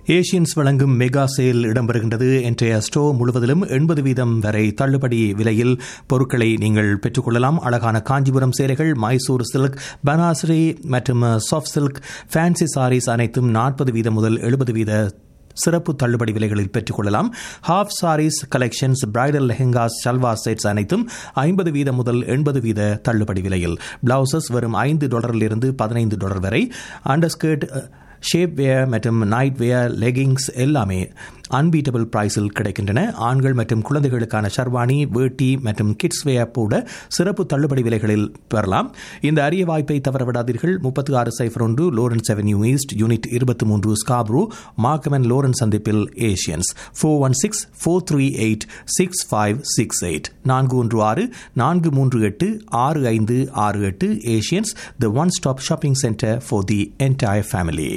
Asians வழங்கும் mega sale இடம்பெறுகின்றது இன்றைய store முழுவதிலும் எண்பது வீதம் வரை தள்ளுபடி விலையில் பொருட்களை நீங்கள் பெற்றுக்கொள்ளலாம் அழகான காஞ்சிபுரம் சேலைகள் மைசூர் சில்க் பனாசரி மற்றும் சாஃப்ட் சில்க் ஃபேன்சி சாரீஸ் அனைத்தும் நாற்பது வீதம் முதல் எழுபது வீத சிறப்பு தள்ளுபடி விலைகளில் பெற்றுக்கொள்ளலாம் half sarees collections bridal lehengas salwar sets அனைத்தும் ஐம்பது வீதம் முதல் எண்பது வீத தள்ளுபடி விலையில் பிளவுசஸ் வரும் ஐந்து டாலரிலிருந்து பதினைந்து டாலர் வரை அண்டர்ஸ்கர்ட் ஷேப் வேர் மற்றும் நைட் வேர் லெகிங்ஸ் எல்லாமே அன்பீட்டபிள் பிரைஸில் கிடைக்கின்றன ஆண்கள் மற்றும் குழந்தைகளுக்கான ஷர்வானி வேட்டி மற்றும் கிட்ஸ் வேர் கூட சிறப்பு தள்ளுபடி விலைகளில் பெறலாம் இந்த அரிய வாய்ப்பை தவறவிடாதீர்கள் முப்பத்தி ஆறு சைஃபர் ஒன்று லோரன்ஸ் அவென்யூ ஈஸ்ட் யூனிட் இருபத்தி மூன்று ஸ்காப்ரூ மார்க்கமன் லோரன்ஸ் சந்திப்பில் Asians four one six four three eight six five six eight நான்கு ஒன்று ஆறு நான்கு மூன்று எட்டு ஆறு ஐந்து ஆறு எட்டு Asians the one stop shopping centre for the entire family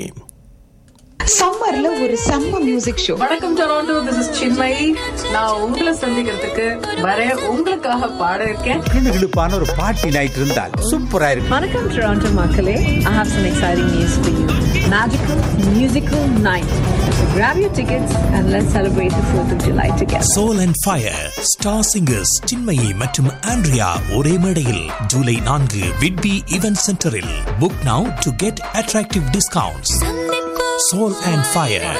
சம்மர்ல ஒரு செம்ம மியூசிக் ஷோ வணக்கம் டொராண்டோ திஸ் இஸ் சின்மயி நான் உங்களை சந்திக்கிறதுக்கு வர உங்களுக்காக பாட இருக்கேன் கிளுகிளுப்பான ஒரு பார்ட்டி நைட் இருந்தால் சூப்பரா இருக்கும் Vanakkam Toronto Makale. I have some exciting news for you. Magical musical night. So grab your tickets and let's celebrate the 4th of July together. Soul and fire star singers Chinmayi மற்றும் Andrea ஒரே மேடையில் ஜூலை நான்கு Whitby event சென்டரில் book now to get attractive discounts soul and fire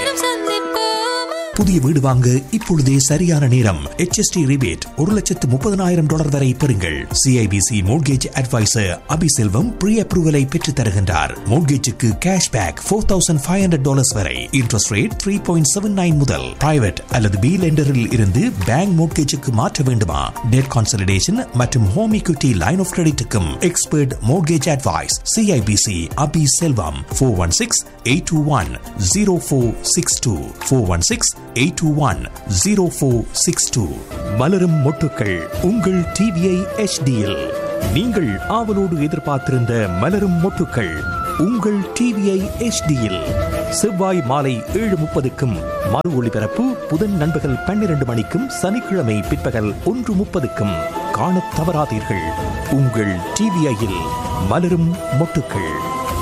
புதிய வீடு வாங்க இப்பொழுதே சரியான நேரம் HST ரிபேட் ஒரு லட்சத்து முப்பதனாயிரம் டாலர் வரை பெறுங்கள் CIBC mortgage advisor Abiselvam pre அப்ரூவலை பெற்றுத் தருகின்றார் மோட்கேஜுக்கு cash back four thousand five hundred dollars வரை interest rate three point seven nine முதல் பிரைவேட் அல்லது பி லெண்டரில் இருந்து பேங்க் மோட்கேஜுக்கு மாற்ற வேண்டுமா டெட் கான்சல்டேஷன் மற்றும் ஹோம் equity லைன் ஆஃப் கிரெடிட்டுக்கும் expert mortgage advice CIBC Abi Selvam four one six eight two one zero four six two four one six eight two one zero four six two மலரும் மொட்டுக்கள் உங்கள் TVI எச்டியில் நீங்கள் ஆவலோடு எதிர்பார்த்திருந்த மலரும் மொட்டுக்கள் உங்கள் டிவிஐ எச்டியில் செவ்வாய் மாலை ஏழு முப்பதுக்கும் மறு ஒளிபரப்பு புதன் நண்பகல் பன்னிரண்டு மணிக்கும் சனிக்கிழமை பிற்பகல் ஒன்று முப்பதுக்கும் காணத் தவறாதீர்கள் உங்கள் டிவிஐயில் மலரும் மொட்டுக்கள்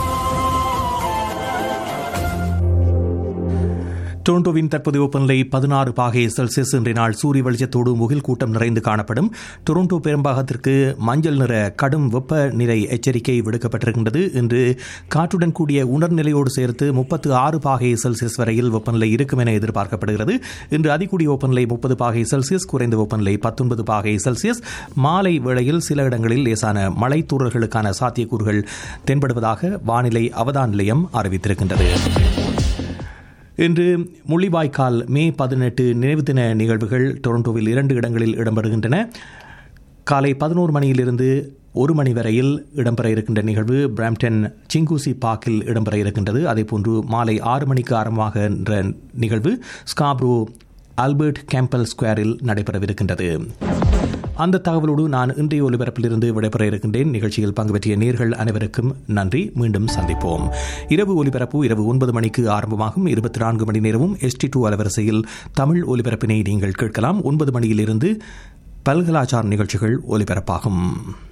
டொரண்டோவின் தற்போதைய வெப்பநிலை பதினாறு பாகை செல்சியஸ் இன்றைய நாள் சூரிய வெளிச்சத்தோடு முகில் கூட்டம் நிறைந்து காணப்படும் டொரண்டோ பெரும்பாகத்திற்கு மஞ்சள் நிற கடும் வெப்ப நிலை எச்சரிக்கை விடுக்கப்பட்டிருக்கின்றது இன்று காற்றுடன் கூடிய உணர்நிலையோடு சேர்த்து முப்பத்து ஆறு பாகை செல்சியஸ் வரையில் வெப்பநிலை இருக்கும் என எதிர்பார்க்கப்படுகிறது இன்று அதிகூடிய வெப்பநிலை முப்பது பாகை செல்சியஸ் குறைந்த வெப்பநிலை பத்தொன்பது பாகை செல்சியஸ் மாலை வேளையில் சில இடங்களில் லேசான மழை தூறல்களுக்கான சாத்தியக்கூறுகள் தென்படுவதாக வானிலை அவதான நிலையம் அறிவித்திருக்கின்றது இன்று முள்ளிவாய்க்கால் மே பதினெட்டு நினைவு தின நிகழ்வுகள் டொரண்டோவில் இரண்டு இடங்களில் இடம்பெறுகின்றன காலை பதினோரு மணியிலிருந்து ஒரு மணி வரையில் இடம்பெற இருக்கின்ற நிகழ்வு பிராம்டன் சிங்கூசி பார்க்கில் இடம்பெற இருக்கின்றது அதேபோன்று மாலை ஆறு மணிக்கு ஆரம்பமாகின்ற நிகழ்வு ஸ்காப்ரோ ஆல்பர்ட் கேம்பல் ஸ்கொயரில் நடைபெறவிருக்கின்றது அந்த தகவலோடு நான் இன்றைய ஒலிபரப்பிலிருந்து விடைபெற இருக்கின்றேன் நிகழ்ச்சியில் பங்கு பெற்றிய நேர்கள் அனைவருக்கும் நன்றி மீண்டும் சந்திப்போம் இரவு ஒலிபரப்பு இரவு ஒன்பது மணிக்கு ஆரம்பமாகும் இருபத்தி நான்கு மணி நேரமும் எஸ்டி டூ அலவரிசையில் தமிழ் ஒலிபரப்பினை நீங்கள் கேட்கலாம் ஒன்பது மணியிலிருந்து பல்கலாச்சார நிகழ்ச்சிகள் ஒலிபரப்பாகும்